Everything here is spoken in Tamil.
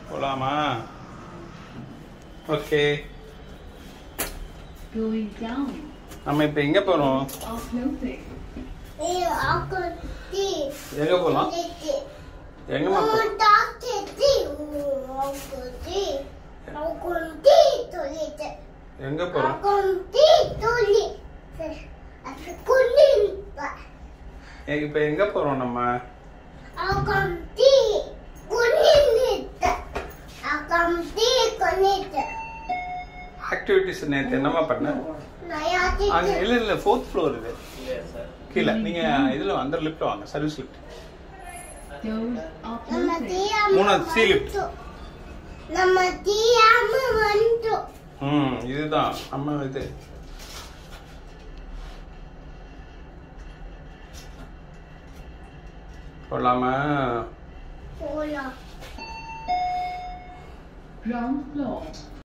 போலாமா ஓகே Going down. நம்ம இப்போ எங்க போறோம் Are closing. எங்க போலாம் எங்கம்மா போ எங்க போறோம் இப்போ எங்க போறோம் நம்ம ஆக்டிவிட்டிஸ் நேற்று என்னம்மா பண்ண அங்க இல்ல இல்ல ஃபோர்த் ஃப்ளோர் இது கீழே நீங்க இதுல அந்த லிஃப்ட் வாங்க service lift Doors are closing. மூணாவது C lift. நம்ம தீயாம வந்துட்டோம் ம் இதுதான் நம்ம இது போலாமா போலாம் Ground floor.